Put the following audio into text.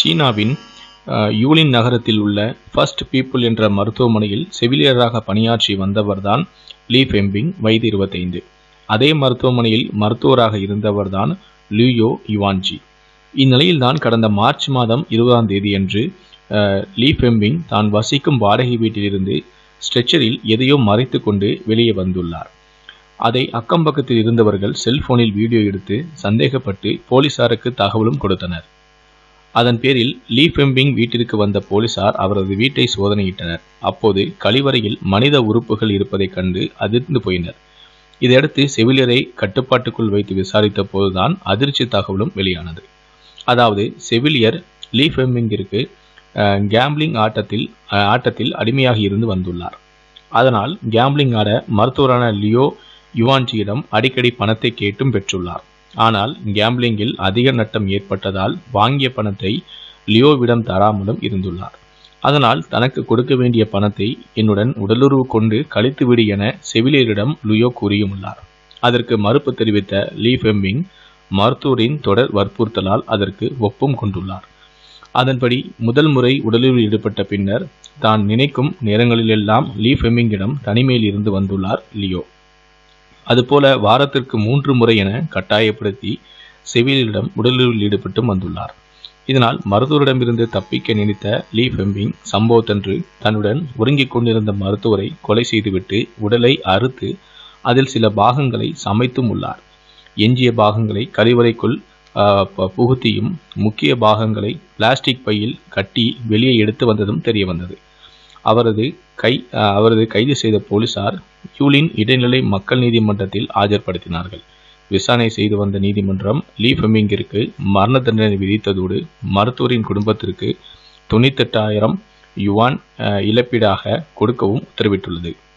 சீனாவின் அஹ், யூலின் நகரத்தில் உள்ள ஃபர்ஸ்ட் பீப்புள் என்ற மருத்துவமனையில் செவிலியராக பணியாற்றி வந்தவர்தான் லீ ஃபெம்பிங் வயது இருபத்தைந்து அதே மருத்துவமனையில் மருத்துவராக இருந்தவர்தான் லியூயோ யுவான்ஜி இந்நிலையில்தான் கடந்த மார்ச் மாதம் இருபதாம் தேதியன்று அஹ், லீ ஃபெம்பிங் தான் வசிக்கும் வாடகை வீட்டிலிருந்து ஸ்ட்ரெச்சரில் எதையோ மறைத்து கொண்டு வெளியே வந்துள்ளார் அதை அக்கம் பக்கத்தில் இருந்தவர்கள் செல்போனில் வீடியோ எடுத்து சந்தேகப்பட்டு போலீசாருக்கு தகவலும் கொடுத்தனர் அதன் பேரில் லீ ஃபெம்பிங் வீட்டிற்கு வந்த போலீசார் அவரது வீட்டை சோதனையிட்டனர் அப்போது கழிவறையில் மனித உறுப்புகள் இருப்பதைக் கண்டு அதிர்ந்து போயினர் இதையடுத்து செவிலியரை கட்டுப்பாட்டுக்குள் வைத்து விசாரித்த போதுதான் அதிர்ச்சி தகவலும் வெளியானது அதாவது செவிலியர் லீ ஃபெம்பிங்கிற்கு கேம்பிளிங் ஆட்டத்தில் அஹ், ஆட்டத்தில் அடிமையாகி இருந்து வந்துள்ளார் அதனால் கேம்பிளிங் ஆட மருத்துவரான லியோ யுவான்ஜியிடம் அடிக்கடி பணத்தை கேட்டும் பெற்றுள்ளார் ஆனால் கேம்பிளிங்கில் அதிக நட்டம் ஏற்பட்டதால் வாங்கிய பணத்தை லியோவிடம் தராமலும் இருந்துள்ளார் அதனால் தனக்கு கொடுக்க வேண்டிய பணத்தை என்னுடன் உடலுறவு கொண்டு கழித்துவிடு என செவிலியரிடம் லியோ கூறியுள்ளார் அதற்கு மறுப்பு தெரிவித்த லீ ஃபெம்பிங் மருத்துவரின் தொடர் வற்புறுத்தலால் அதற்கு ஒப்பும் கொண்டுள்ளார் அதன்படி முதல் முறை உடலில் ஈடுபட்ட பின்னர் தான் நினைக்கும் நேரங்களிலெல்லாம் லீ ஃபெமிங்கிடம் தனிமையில் இருந்து வந்துள்ளார் லியோ அதுபோல வாரத்திற்கு மூன்று முறை என கட்டாயப்படுத்தி செவிலியரிடம் உடலில் ஈடுபட்டும் வந்துள்ளார் இதனால் மருத்துவரிடமிருந்து தப்பிக்க நினைத்த லீ ஃபெம்பிங் சம்பவத்தன்று தன்னுடன் உறங்கிக் கொண்டிருந்த மருத்துவரை கொலை செய்துவிட்டு உடலை அறுத்து அதில் சில பாகங்களை சமைத்தும் உள்ளார் எஞ்சிய பாகங்களை கழிவறைக்குள் ஆஹ், ப- புகுத்தியும் முக்கிய பாகங்களை பிளாஸ்டிக் பையில் கட்டி வெளியே எடுத்து வந்ததும் தெரிய வந்தது அவரது கை ஆஹ், அவரது கைது செய்த போலீசார் யூலின் இடைநிலை மக்கள் நீதிமன்றத்தில் ஆஜர்படுத்தினார்கள் விசாரணை செய்து வந்த நீதிமன்றம் லீ ஃபெமிங்கிற்கு மரண தண்டனை விதித்ததோடு மருத்துவரின் குடும்பத்திற்கு தொண்ணூத்தெட்டாயிரம் யுவான் ஆஹ், இழப்பீடாக கொடுக்கவும் உத்தரவிட்டுள்ளது